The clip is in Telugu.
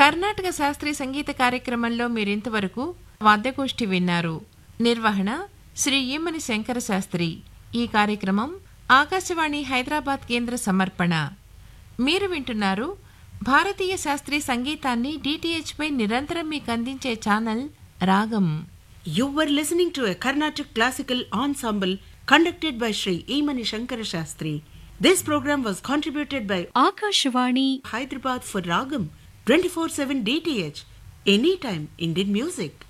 కర్ణాటక శాస్త్రీయ సంగీత కార్యక్రమంలో మీరింతవరకు వాద్యగోష్ఠి విన్నారు నిర్వహణ శ్రీ ఈమని శంకర శాస్త్రి ఈ కార్యక్రమం ఆకాశవాణి హైదరాబాద్ కేంద్ర సమర్పణ మీరు వింటున్నారు భారతీయ శాస్త్రీయ సంగీతాన్ని డిటిహెచ్ పై నిరంతరం మీకు అందించే ఛానల్ రాగం You were listening to a Carnatic classical ensemble conducted by Sri Emani Shankara Shastri. This program was contributed by Akashvani Hyderabad for Ragam 24/7 DTH. Anytime Indian music.